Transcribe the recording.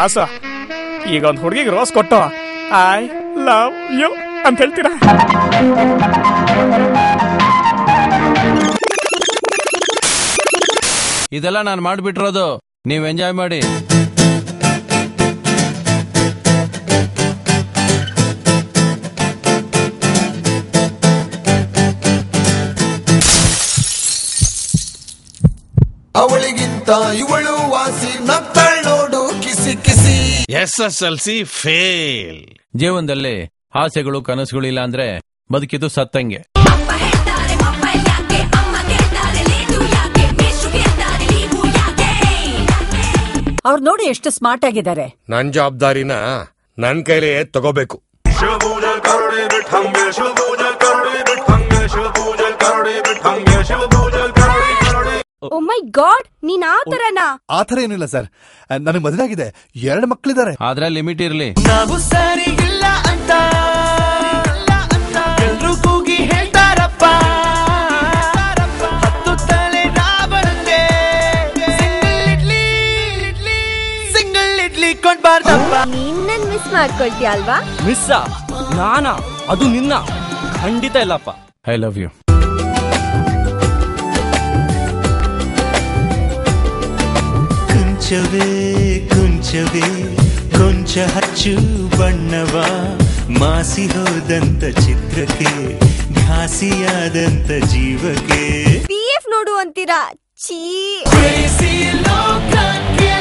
ಬಾಸ ಈಗ ಒಂದು ಹುಡುಗಿಗೆ ರೋಸ್ ಕೊಟ್ಟು ಐ ಲವ್ ಯು ಅಂತ ಹೇಳ್ತೀರಾ ಇದೆಲ್ಲ ನಾನು ಮಾಡ್ಬಿಟ್ಟಿರೋದು ನೀವ್ ಎಂಜಾಯ್ ಮಾಡಿ ಅವಳಿಗಿಂತ ಇವಳು ವಾಸಿ ನಗ್ತಾಳ್ ನೋಡು ಕಿಸಿ ಕಿಸಿ S S L C fail ಜೀವನದಲ್ಲಿ ಆಸೆಗಳು ಕನಸುಗಳು ಇಲ್ಲ ಅಂದ್ರೆ ಬದುಕಿದ್ದು ಸತ್ತಂಗೆ ಅಪ್ಪ ಹೇಳ್ತಾರೆ ಮೊಬೈಲ್ ಯಾಕೆ ಅಮ್ಮ ಕೇಳ್ತಾರೆ ಲೇಟು ಯಾಕೆ ಮಿಶು ಕೇಳ್ತಾರೆ ಲೀವು ಯಾಕೆ ಅವ್ರು ನೋಡಿ ಎಷ್ಟು ಸ್ಮಾರ್ಟ್ ಆಗಿದ್ದಾರೆ ನನ್ ಜವಾಬ್ದಾರಿನ ನನ್ ಕೈಲೇ ತಗೋಬೇಕು ಓ ಮೈ ಗಾಡ್ ನೀನ್ ಆ ತರನಾ ಆತರ ಏನಿಲ್ಲ ಸರ್ ನನಗೆ ಮದುವೆ ಆಗಿದೆ ಎರಡು ಮಕ್ಕಳಿದ್ದಾರೆ ಆದ್ರೆ ಲಿಮಿಟ್ ಇರ್ಲಿ ನಾವು ಸರಿ ಇಲ್ಲ ಅಂತ ಎಲ್ರು ಕೂಗಿ ಹೇಳ್ತಾರಪ್ಪ ಹತ್ತು ತಲೆ ನಾ ಬರುತ್ತೆ ಸಿಂಗಲ್ ಇಡ್ಲಿ ಸಿಂಗಲ್ ಇಡ್ಲಿ ಕೊಡ್ಬಾರ್ದಪ್ಪ ನೀನ್ ನನ್ ಮಿಸ್ ಮಾಡ್ಕೊಳ್ತೀಯ ಅಲ್ವಾ ಮಿಸ್ಸ ನಾನಾ ಅದು ನಿನ್ನ ಖಂಡಿತ ಇಲ್ಲಪ್ಪ ಐ ಲವ್ ಯು ಕುಂಚವೇ ಕುಂಚವೇ ಕೊಂಚ ಹಚ್ಚು ಬಣ್ಣವ ಮಾಸಿ ಹೋದಂತ ಚಿತ್ರಕ್ಕೆ ಘಾಸಿಯಾದಂತ ಜೀವಕ್ಕೆ ಪಿ ಎಫ್ ನೋಡು ಅಂತೀರಾ ಛೀ ಬೇಸಿ ಲೋಕಕ್ಕೆ